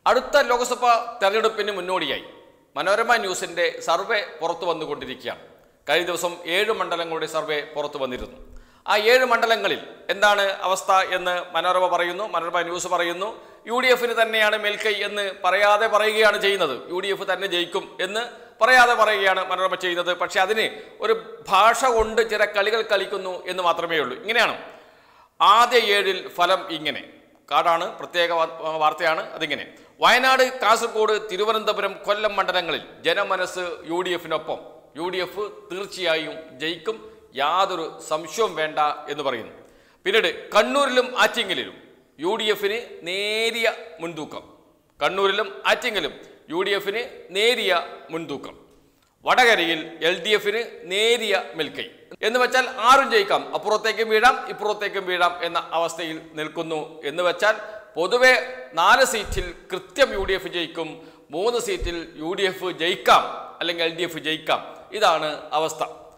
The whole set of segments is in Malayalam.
അടുത്ത ലോക്സഭാ തെരഞ്ഞെടുപ്പിന് മുന്നോടിയായി മനോരമ ന്യൂസിന്റെ സർവേ പുറത്തു വന്നുകൊണ്ടിരിക്കുകയാണ് കഴിഞ്ഞ ദിവസം ഏഴ് മണ്ഡലങ്ങളുടെ സർവേ പുറത്തു വന്നിരുന്നു ആ ഏഴ് മണ്ഡലങ്ങളിൽ എന്താണ് അവസ്ഥ എന്ന് മനോരമ പറയുന്നു മനോരമ ന്യൂസ് പറയുന്നു യു ഡി എഫിന് തന്നെയാണ് മേൽക്കൈ എന്ന് പറയാതെ പറയുകയാണ് ചെയ്യുന്നത് യു ഡി എഫ് തന്നെ ജയിക്കും എന്ന് പറയാതെ പറയുകയാണ് മനോരമ ചെയ്യുന്നത് പക്ഷെ അതിന് ഒരു ഭാഷ കൊണ്ട് ചില കളികൾ കളിക്കുന്നു എന്ന് മാത്രമേ ഉള്ളൂ ഇങ്ങനെയാണ് ആദ്യ ഏഴിൽ ഫലം ഇങ്ങനെ കാർഡാണ് പ്രത്യേക വാ- വാർത്തയാണ് അതിങ്ങനെ വയനാട് കാസർഗോഡ് തിരുവനന്തപുരം കൊല്ലം മണ്ഡലങ്ങളിൽ ജനമനസ് യു ഡി എഫിനൊപ്പം യു ഡി എഫ് തീർച്ചയായും ജയിക്കും യാതൊരു സംശയവും വേണ്ട എന്ന് പറയുന്നു പിന്നീട് കണ്ണൂരിലും ആറ്റിങ്ങലിലും യു ഡി എഫിന് നേരിയ മുൻതൂക്കം കണ്ണൂരിലും ആറ്റിങ്ങലും യു ഡി എഫിന് നേരിയ മുൻതൂക്കം വടകരയിൽ എൽ ഡി എഫിന് നേരിയ മേൽക്കൈ എന്ന് വെച്ചാൽ ആരും ജയിക്കാം അപ്പുറത്തേക്കും വീഴാം ഇപ്പുറത്തേക്കും വീഴാം എന്ന അവസ്ഥയിൽ നിൽക്കുന്നു എന്ന് വെച്ചാൽ പൊതുവെ നാല് സീറ്റിൽ കൃത്യം യു ഡി എഫ് ജയിക്കും മൂന്ന് സീറ്റിൽ യു ഡി എഫ് ജയിക്കാം അല്ലെങ്കിൽ എൽ ഡി എഫ് ജയിക്കാം ഇതാണ് അവസ്ഥ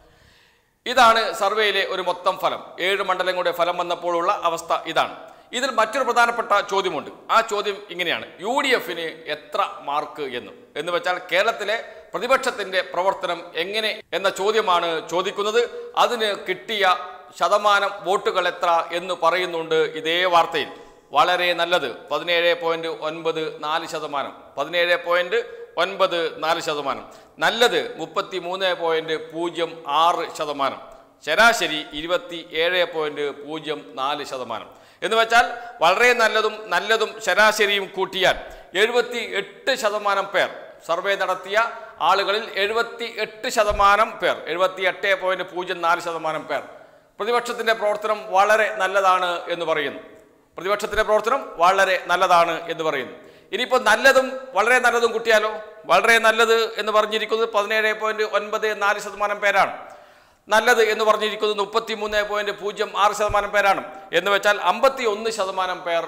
ഇതാണ് സർവേയിലെ ഒരു മൊത്തം ഫലം ഏഴ് മണ്ഡലങ്ങളുടെ ഫലം വന്നപ്പോഴുള്ള അവസ്ഥ ഇതാണ് ഇതിൽ മറ്റൊരു പ്രധാനപ്പെട്ട ചോദ്യമുണ്ട് ആ ചോദ്യം ഇങ്ങനെയാണ് യു ഡി എഫിന് എത്ര മാർക്ക് എന്ന് എന്ന് വെച്ചാൽ കേരളത്തിലെ പ്രതിപക്ഷത്തിന്റെ പ്രവർത്തനം എങ്ങനെ എന്ന ചോദ്യമാണ് ചോദിക്കുന്നത് അതിന് കിട്ടിയ ശതമാനം വോട്ടുകൾ എത്ര എന്ന് പറയുന്നുണ്ട് ഇതേ വാർത്തയിൽ വളരെ നല്ലത് പതിനേഴ് പോയിന്റ് ഒൻപത് നാല് ശതമാനം പതിനേഴ് പോയിന്റ് ഒൻപത് നാല് ശതമാനം നല്ലത് മുപ്പത്തി മൂന്ന് പോയിന്റ് പൂജ്യം ആറ് ശതമാനം ശരാശരി ഇരുപത്തി ഏഴ് പോയിന്റ് പൂജ്യം നാല് ശതമാനം എന്ന് വെച്ചാൽ വളരെ നല്ലതും നല്ലതും ശരാശരിയും കൂട്ടിയാൽ എഴുപത്തി എട്ട് ശതമാനം പേർ സർവേ നടത്തിയ ആളുകളിൽ എഴുപത്തി എട്ട് ശതമാനം പേർ എഴുപത്തി എട്ട് പോയിന്റ് പൂജ്യം നാല് ശതമാനം പേർ പ്രതിപക്ഷത്തിന്റെ പ്രവർത്തനം വളരെ നല്ലതാണ് എന്ന് പറയുന്നു പ്രതിപക്ഷത്തിന്റെ പ്രവർത്തനം വളരെ നല്ലതാണ് എന്ന് പറയുന്നു ഇനിയിപ്പോൾ നല്ലതും വളരെ നല്ലതും കൂട്ടിയാലോ വളരെ നല്ലത് എന്ന് പറഞ്ഞിരിക്കുന്നത് പതിനേഴ് പോയിന്റ് ഒൻപത് നാല് ശതമാനം പേരാണ് നല്ലത് എന്ന് പറഞ്ഞിരിക്കുന്നത് മുപ്പത്തി മൂന്ന് പോയിന്റ് പൂജ്യം ആറ് ശതമാനം പേരാണ് എന്ന് വെച്ചാൽ അമ്പത്തി ഒന്ന് ശതമാനം പേർ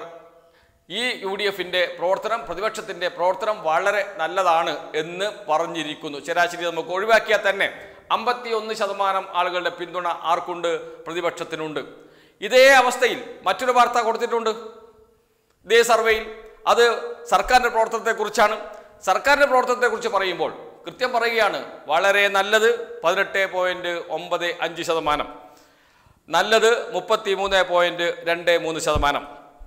ഈ യു ഡി എഫിന്റെ പ്രവർത്തനം പ്രതിപക്ഷത്തിന്റെ പ്രവർത്തനം വളരെ നല്ലതാണ് എന്ന് പറഞ്ഞിരിക്കുന്നു ശരാശരി നമുക്ക് ഒഴിവാക്കിയാൽ തന്നെ അമ്പത്തി ഒന്ന് ശതമാനം ആളുകളുടെ പിന്തുണ ആർക്കുണ്ട് പ്രതിപക്ഷത്തിനുണ്ട് ഇതേ അവസ്ഥയിൽ മറ്റൊരു വാർത്ത കൊടുത്തിട്ടുണ്ട് ഇതേ സർവേയിൽ അത് സർക്കാരിന്റെ പ്രവർത്തനത്തെക്കുറിച്ചാണ് സർക്കാരിന്റെ പ്രവർത്തനത്തെക്കുറിച്ച് പറയുമ്പോൾ കൃത്യം പറയുകയാണ് വളരെ നല്ലത് പതിനെട്ട് പോയിന്റ് ഒമ്പത് അഞ്ച് ശതമാനം നല്ലത് മുപ്പത്തി മൂന്ന് പോയിന്റ് രണ്ട് മൂന്ന് ശതമാനം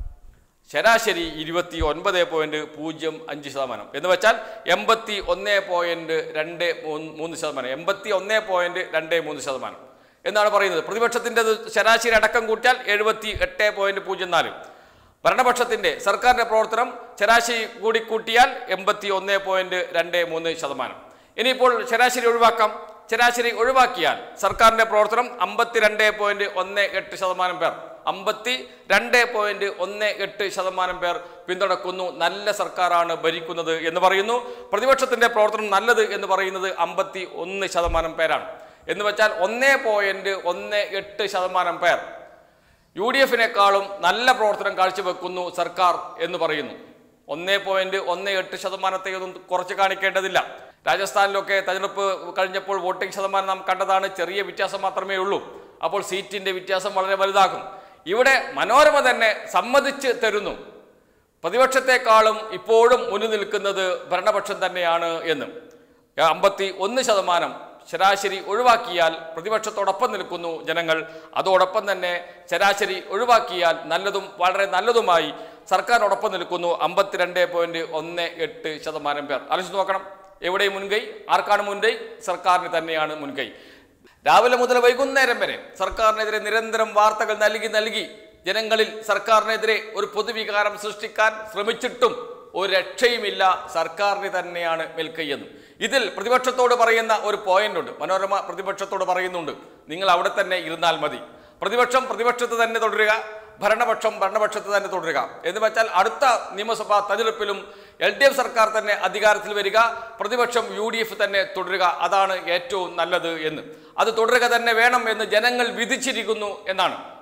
ശരാശരി ഇരുപത്തി ഒൻപത് പോയിന്റ് പൂജ്യം അഞ്ച് ശതമാനം എന്ന് വെച്ചാൽ എൺപത്തി ഒന്ന് പോയിന്റ് രണ്ട് മൂന്ന് മൂന്ന് ശതമാനം എൺപത്തി ഒന്ന് പോയിന്റ് രണ്ട് മൂന്ന് ശതമാനം എന്നാണ് പറയുന്നത് പ്രതിപക്ഷത്തിൻ്റെ ശരാശരി അടക്കം കൂട്ടിയാൽ എഴുപത്തി എട്ട് പോയിന്റ് പൂജ്യം നാല് ഭരണപക്ഷത്തിന്റെ സർക്കാരിന്റെ പ്രവർത്തനം ശരാശരി കൂടി കൂട്ടിയാൽ എൺപത്തി ഒന്ന് പോയിന്റ് രണ്ട് മൂന്ന് ശതമാനം ഇനിയിപ്പോൾ ശരാശരി ഒഴിവാക്കാം ശരാശരി ഒഴിവാക്കിയാൽ സർക്കാരിന്റെ പ്രവർത്തനം അമ്പത്തിരണ്ട് പോയിന്റ് ഒന്ന് എട്ട് ശതമാനം പേർ അമ്പത്തി രണ്ട് പോയിന്റ് ഒന്ന് എട്ട് ശതമാനം പേർ പിന്തുണക്കുന്നു നല്ല സർക്കാരാണ് ഭരിക്കുന്നത് എന്ന് പറയുന്നു പ്രതിപക്ഷത്തിന്റെ പ്രവർത്തനം നല്ലത് എന്ന് പറയുന്നത് അമ്പത്തി ഒന്ന് ശതമാനം പേരാണ് എന്ന് വെച്ചാൽ ഒന്ന് പോയിന്റ് ഒന്ന് എട്ട് ശതമാനം പേർ യു ഡി എഫിനേക്കാളും നല്ല പ്രവർത്തനം കാഴ്ചവെക്കുന്നു സർക്കാർ എന്ന് പറയുന്നു ഒന്നേ പോയിന്റ് ഒന്ന് എട്ട് ശതമാനത്തെ ഒന്നും കുറച്ച് കാണിക്കേണ്ടതില്ല രാജസ്ഥാനിലൊക്കെ തെരഞ്ഞെടുപ്പ് കഴിഞ്ഞപ്പോൾ വോട്ടിംഗ് ശതമാനം നാം കണ്ടതാണ് ചെറിയ വ്യത്യാസം മാത്രമേ ഉള്ളൂ അപ്പോൾ സീറ്റിന്റെ വ്യത്യാസം വളരെ വലുതാകും ഇവിടെ മനോരമ തന്നെ സമ്മതിച്ച് തരുന്നു പ്രതിപക്ഷത്തെക്കാളും ഇപ്പോഴും മുന്നിൽ നിൽക്കുന്നത് ഭരണപക്ഷം തന്നെയാണ് എന്ന് അമ്പത്തി ഒന്ന് ശതമാനം ശരാശരി ഒഴിവാക്കിയാൽ പ്രതിപക്ഷത്തോടൊപ്പം നിൽക്കുന്നു ജനങ്ങൾ അതോടൊപ്പം തന്നെ ശരാശരി ഒഴിവാക്കിയാൽ നല്ലതും വളരെ നല്ലതുമായി സർക്കാരിനോടൊപ്പം നിൽക്കുന്നു അമ്പത്തിരണ്ട് പോയിന്റ് ഒന്ന് എട്ട് ശതമാനം പേർ ആലോചിച്ച് നോക്കണം എവിടെ മുൻകൈ ആർക്കാണ് മുൻകൈ സർക്കാരിന് തന്നെയാണ് മുൻകൈ രാവിലെ മുതൽ വൈകുന്നേരം വരെ സർക്കാരിനെതിരെ നിരന്തരം വാർത്തകൾ നൽകി നൽകി ജനങ്ങളിൽ സർക്കാരിനെതിരെ ഒരു പൊതുവികാരം സൃഷ്ടിക്കാൻ ശ്രമിച്ചിട്ടും ഒരു രക്ഷയുമില്ല സർക്കാരിന് തന്നെയാണ് മേൽക്കൈയെന്നും ഇതിൽ പ്രതിപക്ഷത്തോട് പറയുന്ന ഒരു പോയിന്റ് ഉണ്ട് മനോരമ പ്രതിപക്ഷത്തോട് പറയുന്നുണ്ട് നിങ്ങൾ അവിടെ തന്നെ ഇരുന്നാൽ മതി പ്രതിപക്ഷം പ്രതിപക്ഷത്ത് തന്നെ തുടരുക ഭരണപക്ഷം ഭരണപക്ഷത്ത് തന്നെ തുടരുക എന്ന് വെച്ചാൽ അടുത്ത നിയമസഭാ തെരഞ്ഞെടുപ്പിലും എൽ ഡി എഫ് സർക്കാർ തന്നെ അധികാരത്തിൽ വരിക പ്രതിപക്ഷം യു ഡി എഫ് തന്നെ തുടരുക അതാണ് ഏറ്റവും നല്ലത് എന്ന് അത് തുടരുക തന്നെ വേണം എന്ന് ജനങ്ങൾ വിധിച്ചിരിക്കുന്നു എന്നാണ്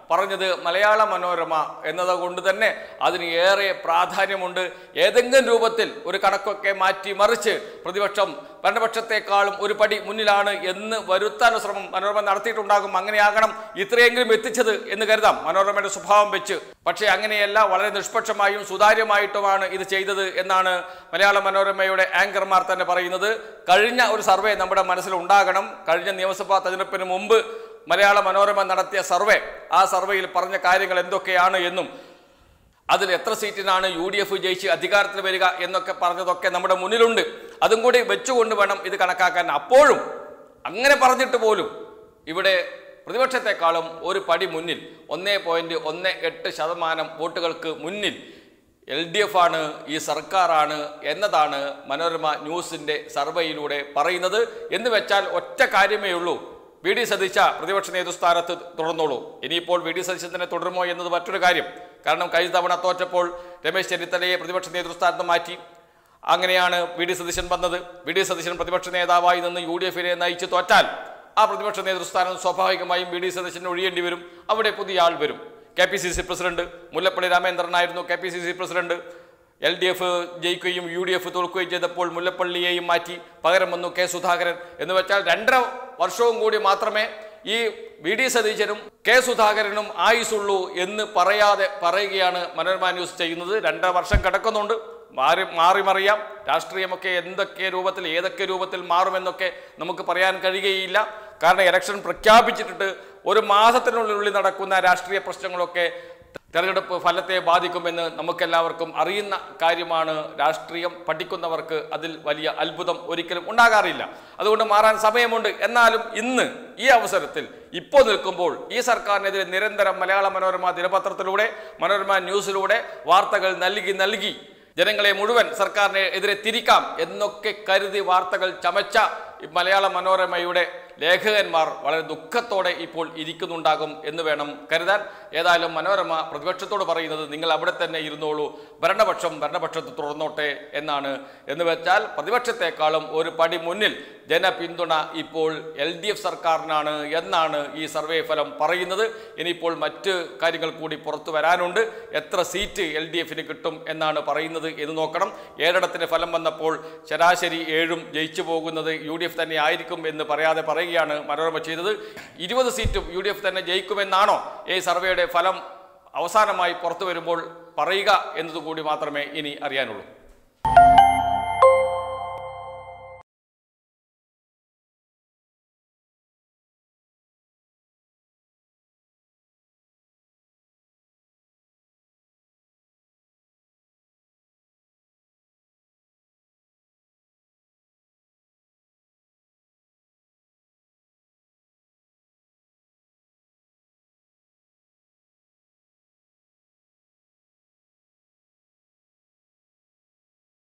പറഞ്ഞത് മലയാള മനോരമ എന്നതുകൊണ്ട് തന്നെ അതിന് ഏറെ പ്രാധാന്യമുണ്ട് ഏതെങ്കിലും രൂപത്തിൽ ഒരു കണക്കൊക്കെ മാറ്റി മറിച്ച് പ്രതിപക്ഷം ഭരണപക്ഷത്തെക്കാളും ഒരു പടി മുന്നിലാണ് എന്ന് വരുത്താൻ ശ്രമം മനോരമ നടത്തിയിട്ടുണ്ടാകും അങ്ങനെയാകണം ഇത്രയെങ്കിലും എത്തിച്ചത് എന്ന് കരുതാം മനോരമയുടെ സ്വഭാവം വെച്ച് പക്ഷേ അങ്ങനെയല്ല വളരെ നിഷ്പക്ഷമായും സുതാര്യമായിട്ടുമാണ് ഇത് ചെയ്തത് എന്നാണ് മലയാള മനോരമയുടെ ആങ്കർമാർ തന്നെ പറയുന്നത് കഴിഞ്ഞ ഒരു സർവേ നമ്മുടെ മനസ്സിൽ ഉണ്ടാകണം കഴിഞ്ഞ നിയമസഭാ തെരഞ്ഞെടുപ്പിന് മുമ്പ് മലയാള മനോരമ നടത്തിയ സർവേ ആ സർവേയിൽ പറഞ്ഞ കാര്യങ്ങൾ എന്തൊക്കെയാണ് എന്നും അതിൽ എത്ര സീറ്റിനാണ് യു ഡി എഫ് ജയിച്ച് അധികാരത്തിൽ വരിക എന്നൊക്കെ പറഞ്ഞതൊക്കെ നമ്മുടെ മുന്നിലുണ്ട് അതും കൂടി വെച്ചുകൊണ്ട് വേണം ഇത് കണക്കാക്കാൻ അപ്പോഴും അങ്ങനെ പറഞ്ഞിട്ട് പോലും ഇവിടെ പ്രതിപക്ഷത്തെക്കാളും ഒരു പടി മുന്നിൽ ഒന്നേ പോയിന്റ് ഒന്ന് എട്ട് ശതമാനം വോട്ടുകൾക്ക് മുന്നിൽ എൽ ഡി എഫ് ആണ് ഈ സർക്കാരാണ് എന്നതാണ് മനോരമ ന്യൂസിന്റെ സർവേയിലൂടെ പറയുന്നത് എന്ന് വെച്ചാൽ ഒറ്റ കാര്യമേ ഉള്ളൂ വി ഡി സതീശ പ്രതിപക്ഷ നേതൃസ്ഥാനത്ത് തുടർന്നോളൂ ഇനിയിപ്പോൾ വി ഡി സതീശൻ തന്നെ തുടരുമോ എന്നത് മറ്റൊരു കാര്യം കാരണം കഴിഞ്ഞ തവണ തോറ്റപ്പോൾ രമേശ് ചെന്നിത്തലയെ പ്രതിപക്ഷ നേതൃസ്ഥാനത്ത് മാറ്റി അങ്ങനെയാണ് വി ഡി സതീശൻ വന്നത് വി ഡി സതീശൻ പ്രതിപക്ഷ നേതാവായി നിന്ന് യു ഡി എഫിനെ നയിച്ച് തോറ്റാൽ ആ പ്രതിപക്ഷ നേതൃസ്ഥാനം സ്വാഭാവികമായും വി ഡി സതീശൻ ഒഴിയേണ്ടി വരും അവിടെ പുതിയ ആൾ വരും K P C C president Mullappally രാമേന്ദ്രനായിരുന്നു K P C C president L D F ജയിക്കുകയും യു ഡി എഫ് തോൽക്കുകയും ചെയ്തപ്പോൾ മുല്ലപ്പള്ളിയെയും മാറ്റി പകരം വന്നു കെ സുധാകരൻ എന്ന് വെച്ചാൽ രണ്ടര വർഷവും കൂടി മാത്രമേ ഈ വി ഡി സതീശനും കെ സുധാകരനും ആയുസുള്ളൂ എന്ന് പറയാതെ പറയുകയാണ് മനോരമ ന്യൂസ് ചെയ്യുന്നത് രണ്ടര വർഷം കിടക്കുന്നുണ്ട് മാറി മാറി മറിയാം രാഷ്ട്രീയമൊക്കെ എന്തൊക്കെ രൂപത്തിൽ ഏതൊക്കെ രൂപത്തിൽ മാറുമെന്നൊക്കെ നമുക്ക് പറയാൻ കഴിയുകയില്ല കാരണം ഇലക്ഷൻ പ്രഖ്യാപിച്ചിട്ട് ഒരു മാസത്തിനുള്ളിൽ നടക്കുന്ന രാഷ്ട്രീയ പ്രശ്നങ്ങളൊക്കെ തെരഞ്ഞെടുപ്പ് ഫലത്തെ ബാധിക്കുമെന്ന് നമുക്കെല്ലാവർക്കും അറിയുന്ന കാര്യമാണ് രാഷ്ട്രീയം പഠിക്കുന്നവർക്ക് അതിൽ വലിയ അത്ഭുതം ഒരിക്കലും ഉണ്ടാകാറില്ല അതുകൊണ്ട് മാറാൻ സമയമുണ്ട് എന്നാലും ഇന്ന് ഈ അവസരത്തിൽ ഇപ്പോൾ നിൽക്കുമ്പോൾ ഈ സർക്കാരിനെതിരെ നിരന്തരം മലയാള മനോരമ ദിനപത്രത്തിലൂടെ മനോരമ ന്യൂസിലൂടെ വാർത്തകൾ നൽകി നൽകി ജനങ്ങളെ മുഴുവൻ സർക്കാരിനെ എതിരെ തിരിക്കാം എന്നൊക്കെ കരുതി വാർത്തകൾ ചമച്ച ഈ മലയാള മനോരമയുടെ ലേഖകന്മാർ വളരെ ദുഃഖത്തോടെ ഇപ്പോൾ ഇരിക്കുന്നുണ്ടാകും എന്ന് വേണം കരുതാൻ ഏതായാലും മനോരമ പ്രതിപക്ഷത്തോട് പറയുന്നത് നിങ്ങൾ അവിടെ തന്നെ ഇരുന്നോളൂ ഭരണപക്ഷം ഭരണപക്ഷത്ത് തുറന്നോട്ടെ എന്നാണ് എന്ന് വെച്ചാൽ പ്രതിപക്ഷത്തെക്കാളും ഒരു പടി മുന്നിൽ ജനപിന്തുണ ഇപ്പോൾ എൽ ഡി എഫ് സർക്കാരിനാണ് എന്നാണ് ഈ സർവേ ഫലം പറയുന്നത് ഇനിയിപ്പോൾ മറ്റ് കാര്യങ്ങൾ കൂടി പുറത്തു വരാനുണ്ട് എത്ര സീറ്റ് എൽ ഡി എഫിന് കിട്ടും എന്നാണ് പറയുന്നത് എന്ന് നോക്കണം ഏഴിടത്തിന് ഫലം വന്നപ്പോൾ ശരാശരി ഏഴും ജയിച്ചു പോകുന്നത് യു ഡി എഫ് തന്നെ ആയിരിക്കും എന്ന് പറയാതെ പറയുകയാണ് മനോരമ ചെയ്തത് ഇരുപത് സീറ്റും യു ഡി എഫ് തന്നെ ജയിക്കുമെന്നാണോ ഈ സർവേയുടെ ഫലം അവസാനമായി പുറത്തു വരുമ്പോൾ പറയുക എന്നതുകൂടി മാത്രമേ ഇനി അറിയാനുള്ളൂ